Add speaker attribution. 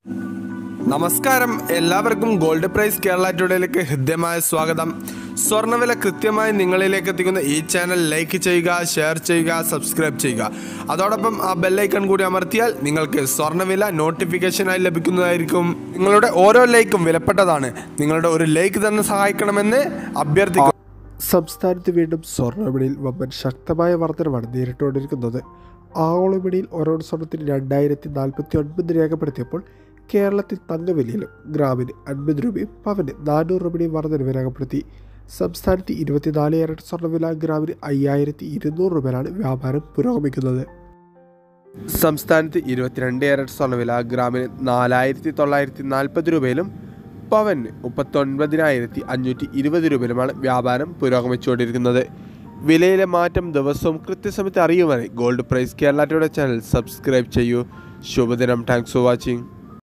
Speaker 1: നമസ്കാരം എല്ലാവർക്കും gold price Kerala ടുഡേയിലേക്ക് ഹൃദ്യമായ സ്വാഗതം സ്വർണ്ണവില കൃത്യമായി നിങ്ങളിലേക്ക് എത്തിക്കുന്ന ഈ ചാനൽ ലൈക്ക് ചെയ്യുക ഷെയർ ചെയ്യുക സബ്സ്ക്രൈബ് ചെയ്യുക അതോടൊപ്പം ആ ബെല്ലൈക്കൺ കൂടി അമർത്തിയാൽ നിങ്ങൾക്ക് സ്വർണ്ണവില നോട്ടിഫിക്കേഷനായി ലഭിക്കുന്നതായിരിക്കും നിങ്ങളുടെ ഓരോ ലൈക്കും വിലപ്പെട്ടതാണ് നിങ്ങളുടെ ഒരു ലൈക്ക് തന്നെ സഹായിക്കണമെന്ന് അഭ്യർത്ഥിക്കുന്നു
Speaker 2: സംസ്ഥാനത്ത് വീണ്ടും സ്വർണ്ണവിപണിയിൽ വമ്പൻ ശക്തമായ വർധനമാണ് നേരിട്ടുകൊണ്ടിരിക്കുന്നത് ആഗോള വിപണിയിൽ ഓരോ സ്വർണത്തിന് രണ്ടായിരത്തി നാൽപ്പത്തി ഒൻപത് രേഖപ്പെടുത്തിയപ്പോൾ കേരളത്തിൽ തങ്കവിലയിലും ഗ്രാമിന് അൻപത് രൂപയും പവന് നാനൂറ് രൂപയും വർധനവ് രേഖപ്പെടുത്തി സംസ്ഥാനത്ത് ഇരുപത്തിനാല് ക്യാരറ്റ് സ്വർണ്ണവില ഗ്രാമിന് അയ്യായിരത്തി ഇരുന്നൂറ് രൂപയിലാണ് വ്യാപാരം പുരോഗമിക്കുന്നത് സംസ്ഥാനത്ത് ഇരുപത്തിരണ്ട് ക്യാരറ്റ് സ്വർണ്ണവില ഗ്രാമിന് നാലായിരത്തി തൊള്ളായിരത്തി നാൽപ്പത് രൂപയിലും പവന് മുപ്പത്തൊൻപതിനായിരത്തി അഞ്ഞൂറ്റി ഇരുപത് രൂപയിലുമാണ് വ്യാപാരം പുരോഗമിച്ചുകൊണ്ടിരിക്കുന്നത് വിലയിലെ മാറ്റം ദിവസവും കൃത്യസമയത്ത് അറിയുവാനായി gold price Kerala today channel subscribe ചെയ്യൂ ശുഭദിനം താങ്ക്സ് ഫോർ വാച്ചിങ്